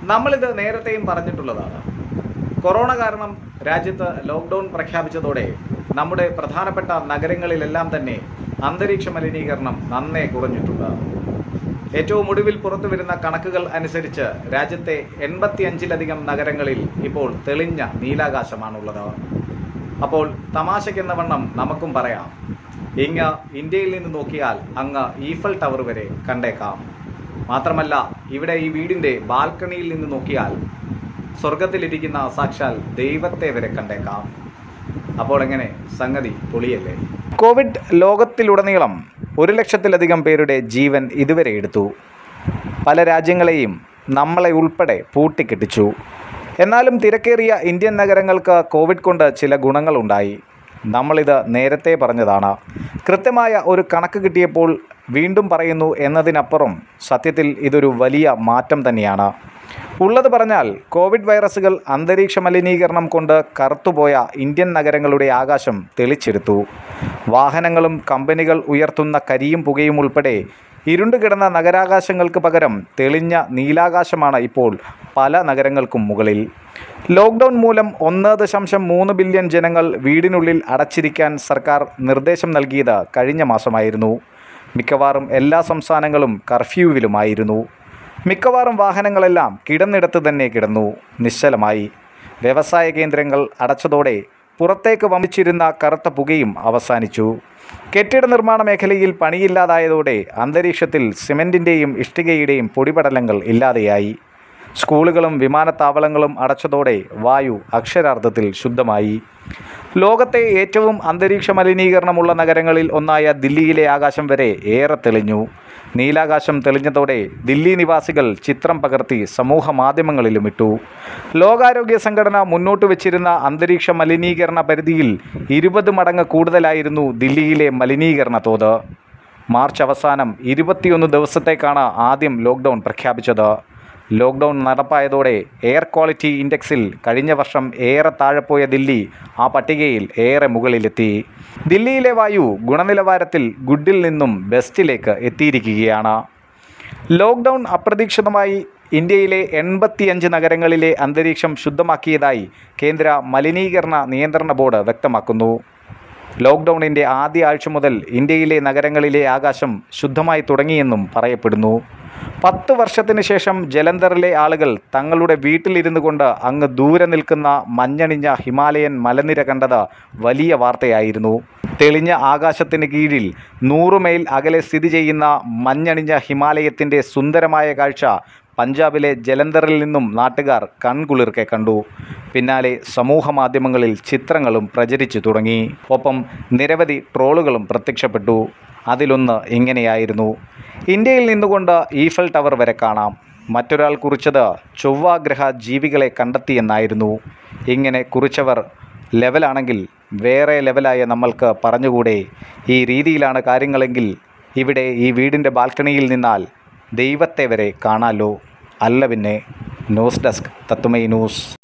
നമ്മളിത് നേരത്തെയും പറഞ്ഞിട്ടുള്ളതാണ് കൊറോണ കാരണം രാജ്യത്ത് ലോക്ക്ഡൗൺ പ്രഖ്യാപിച്ചതോടെ നമ്മുടെ പ്രധാനപ്പെട്ട നഗരങ്ങളിലെല്ലാം തന്നെ അന്തരീക്ഷ മലിനീകരണം നന്നേ കുറഞ്ഞിട്ടുണ്ട് ഏറ്റവും ഒടുവിൽ പുറത്തു വരുന്ന കണക്കുകൾ അനുസരിച്ച് രാജ്യത്തെ എൺപത്തിയഞ്ചിലധികം നഗരങ്ങളിൽ ഇപ്പോൾ തെളിഞ്ഞ നീലാകാശമാണുള്ളത് അപ്പോൾ തമാശയ്ക്കെന്ന വണ്ണം നമുക്കും പറയാം ഇങ്ങ് ഇന്ത്യയിൽ നിന്ന് നോക്കിയാൽ അങ്ങ് ഈഫൽ ടവർ വരെ കണ്ടേക്കാം മാത്രമല്ല ഇവിടെ ഈ വീടിന്റെ ബാൽക്കണിയിൽ നിന്ന് നോക്കിയാൽ സ്വർഗത്തിലിരിക്കുന്ന സാക്ഷാൽ ദൈവത്തെ വരെ കണ്ടേക്കാം അപ്പോൾ എങ്ങനെ സംഗതി പൊളിയല്ലേ കോവിഡ് ലോകത്തിലുടനീളം ഒരു ലക്ഷത്തിലധികം പേരുടെ ജീവൻ ഇതുവരെ എടുത്തു പല രാജ്യങ്ങളെയും നമ്മളെ ഉൾപ്പെടെ പൂട്ടിക്കെട്ടിച്ചു എന്നാലും തിരക്കേറിയ ഇന്ത്യൻ നഗരങ്ങൾക്ക് കോവിഡ് കൊണ്ട് ചില ഗുണങ്ങളുണ്ടായി നമ്മളിത് നേരത്തെ പറഞ്ഞതാണ് കൃത്യമായ ഒരു കണക്ക് കിട്ടിയപ്പോൾ വീണ്ടും പറയുന്നു എന്നതിനപ്പുറം സത്യത്തിൽ ഇതൊരു വലിയ മാറ്റം തന്നെയാണ് ഉള്ളത് പറഞ്ഞാൽ കോവിഡ് വൈറസുകൾ അന്തരീക്ഷ മലിനീകരണം കൊണ്ട് കറുത്തുപോയ ഇന്ത്യൻ നഗരങ്ങളുടെ ആകാശം തെളിച്ചെടുത്തു വാഹനങ്ങളും കമ്പനികൾ ഉയർത്തുന്ന കരിയും പുകയും ഉൾപ്പെടെ ഇരുണ്ടുകിടന്ന നഗരാകാശങ്ങൾക്ക് പകരം തെളിഞ്ഞ നീലാകാശമാണ് ഇപ്പോൾ പല നഗരങ്ങൾക്കും മുകളിൽ ലോക്ക്ഡൗൺ മൂലം ഒന്ന് ദശാംശം മൂന്ന് ബില്യൺ ജനങ്ങൾ വീടിനുള്ളിൽ അടച്ചിരിക്കാൻ സർക്കാർ നിർദ്ദേശം നൽകിയത് കഴിഞ്ഞ മാസമായിരുന്നു മിക്കവാറും എല്ലാ സംസ്ഥാനങ്ങളും കർഫ്യൂവിലുമായിരുന്നു മിക്കവാറും വാഹനങ്ങളെല്ലാം കിടന്നിടത്ത് തന്നെ കിടന്നു നിശ്ചലമായി വ്യവസായ കേന്ദ്രങ്ങൾ അടച്ചതോടെ പുറത്തേക്ക് വമിച്ചിരുന്ന കറുത്ത പുകയും അവസാനിച്ചു കെട്ടിട നിർമ്മാണ മേഖലയിൽ പണിയില്ലാതായതോടെ അന്തരീക്ഷത്തിൽ സിമൻറ്റിൻ്റെയും ഇഷ്ടികയുടെയും പൊടിപടലങ്ങൾ ഇല്ലാതെയായി സ്കൂളുകളും വിമാനത്താവളങ്ങളും അടച്ചതോടെ വായു അക്ഷരാർത്ഥത്തിൽ ശുദ്ധമായി ലോകത്തെ ഏറ്റവും അന്തരീക്ഷ മലിനീകരണമുള്ള നഗരങ്ങളിൽ ഒന്നായ ദില്ലിയിലെ ആകാശം വരെ ഏറെ തെളിഞ്ഞു നീലാകാശം തെളിഞ്ഞതോടെ ദില്ലി നിവാസികൾ ചിത്രം പകർത്തി സമൂഹ മാധ്യമങ്ങളിലും ഇട്ടു ലോകാരോഗ്യ സംഘടന മുന്നോട്ട് വെച്ചിരുന്ന അന്തരീക്ഷ മലിനീകരണ പരിധിയിൽ ഇരുപത് മടങ്ങ് കൂടുതലായിരുന്നു ദില്ലിയിലെ മലിനീകരണ തോത് മാർച്ച് അവസാനം ഇരുപത്തിയൊന്ന് ദിവസത്തേക്കാണ് ആദ്യം ലോക്ക്ഡൗൺ പ്രഖ്യാപിച്ചത് ലോക്ക്ഡൗൺ നടപ്പായതോടെ എയർ ക്വാളിറ്റി ഇൻഡെക്സിൽ കഴിഞ്ഞ വർഷം ഏറെ താഴെപ്പോയ ദില്ലി ആ പട്ടികയിൽ ഏറെ മുകളിലെത്തി ദില്ലിയിലെ വായു ഗുണനിലവാരത്തിൽ ഗുഡിൽ നിന്നും ബെസ്റ്റിലേക്ക് എത്തിയിരിക്കുകയാണ് ലോക്ക്ഡൗൺ അപ്രതീക്ഷിതമായി ഇന്ത്യയിലെ എൺപത്തിയഞ്ച് നഗരങ്ങളിലെ അന്തരീക്ഷം ശുദ്ധമാക്കിയതായി കേന്ദ്ര മലിനീകരണ നിയന്ത്രണ ബോർഡ് വ്യക്തമാക്കുന്നു ലോക്ക്ഡൗണിൻ്റെ ആദ്യ ആഴ്ച മുതൽ ഇന്ത്യയിലെ നഗരങ്ങളിലെ ആകാശം ശുദ്ധമായി തുടങ്ങിയെന്നും പറയപ്പെടുന്നു പത്ത് വർഷത്തിന് ശേഷം ജലന്ധറിലെ ആളുകൾ തങ്ങളുടെ വീട്ടിലിരുന്നു കൊണ്ട് അങ്ങ് ദൂരെ നിൽക്കുന്ന മഞ്ഞണിഞ്ഞ ഹിമാലയൻ മലനിര കണ്ടത് വലിയ വാർത്തയായിരുന്നു തെളിഞ്ഞ ആകാശത്തിന് കീഴിൽ നൂറ് മൈൽ അകലെ സ്ഥിതി ചെയ്യുന്ന മഞ്ഞണിഞ്ഞ ഹിമാലയത്തിൻ്റെ സുന്ദരമായ കാഴ്ച പഞ്ചാബിലെ ജലന്ധറിൽ നിന്നും നാട്ടുകാർ കൺകുളിർക്കെ കണ്ടു പിന്നാലെ സമൂഹ മാധ്യമങ്ങളിൽ ചിത്രങ്ങളും പ്രചരിച്ചു തുടങ്ങി ഒപ്പം നിരവധി ട്രോളുകളും പ്രത്യക്ഷപ്പെട്ടു അതിലൊന്ന് ഇങ്ങനെയായിരുന്നു ഇന്ത്യയിൽ നിന്നുകൊണ്ട് ഈഫൽ ടവർ വരെ കാണാം മറ്റൊരാൾ കുറിച്ചത് ചൊവ്വാഗ്രഹ ജീവികളെ കണ്ടെത്തിയെന്നായിരുന്നു ഇങ്ങനെ കുറിച്ചവർ ലെവലാണെങ്കിൽ വേറെ ലെവലായ നമ്മൾക്ക് പറഞ്ഞുകൂടെ ഈ രീതിയിലാണ് കാര്യങ്ങളെങ്കിൽ ഇവിടെ ഈ വീടിൻ്റെ ബാൽക്കണിയിൽ നിന്നാൽ ദൈവത്തെ വരെ കാണാലോ അല്ല പിന്നെ ന്യൂസ് ഡെസ്ക് തത്തുമൈ ന്യൂസ്